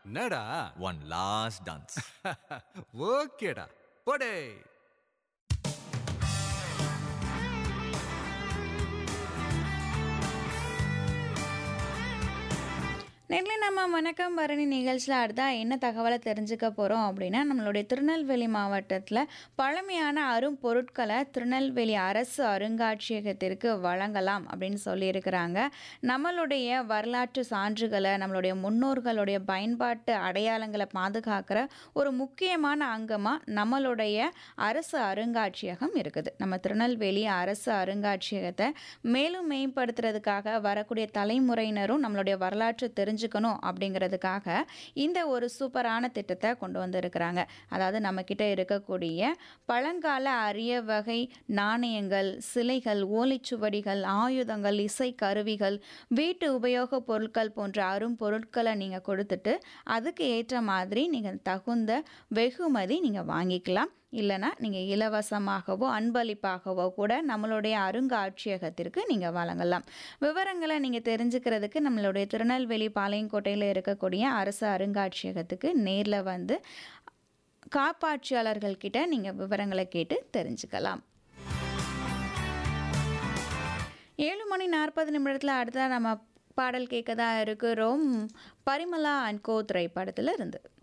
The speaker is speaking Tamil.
என்னடா ஒன் லாஸ்ட் டான்ஸ் ஓகேடா போடே நெல்லை நம்ம வணக்கம் பரணி நிகழ்ச்சியில் அடுத்தா என்ன தகவலை தெரிஞ்சுக்க போகிறோம் அப்படின்னா நம்மளுடைய திருநெல்வேலி மாவட்டத்தில் பழமையான அரும்பொருட்களை திருநெல்வேலி அரசு அருங்காட்சியகத்திற்கு வழங்கலாம் அப்படின்னு சொல்லியிருக்கிறாங்க நம்மளுடைய வரலாற்று சான்றுகளை நம்மளுடைய முன்னோர்களுடைய பயன்பாட்டு அடையாளங்களை பாதுகாக்கிற ஒரு முக்கியமான அங்கமாக நம்மளுடைய அரசு அருங்காட்சியகம் இருக்குது நம்ம திருநெல்வேலி அரசு அருங்காட்சியகத்தை மேலும் மேம்படுத்துறதுக்காக வரக்கூடிய தலைமுறையினரும் நம்மளுடைய வரலாற்று தெரிஞ்சுக்கணும் அப்படிங்கிறதுக்காக இந்த ஒரு சூப்பரான திட்டத்தை கொண்டு வந்திருக்கிறாங்க அதாவது நம்மக்கிட்ட இருக்கக்கூடிய பழங்கால அரிய வகை நாணயங்கள் சிலைகள் ஓலைச்சுவடிகள் ஆயுதங்கள் இசை கருவிகள் வீட்டு உபயோகப் பொருட்கள் போன்ற அரும்பொருட்களை நீங்கள் கொடுத்துட்டு அதுக்கு ஏற்ற மாதிரி நீங்கள் தகுந்த வெகுமதி நீங்கள் வாங்கிக்கலாம் இல்லைனா நீங்கள் இலவசமாகவோ அன்பளிப்பாகவோ கூட நம்மளுடைய அருங்காட்சியகத்திற்கு நீங்கள் வழங்கலாம் விவரங்களை நீங்கள் தெரிஞ்சுக்கிறதுக்கு நம்மளுடைய திருநெல்வேலி பாளையங்கோட்டையில் இருக்கக்கூடிய அரசு அருங்காட்சியகத்துக்கு நேரில் வந்து காப்பாட்சியாளர்கள் கிட்ட நீங்கள் விவரங்களை கேட்டு தெரிஞ்சுக்கலாம் ஏழு மணி நாற்பது நிமிடத்தில் அடுத்ததாக நம்ம பாடல் கேட்க தான் இருக்கிறோம் பரிமலா அண்ட் கோ திரைப்படத்தில் இருந்து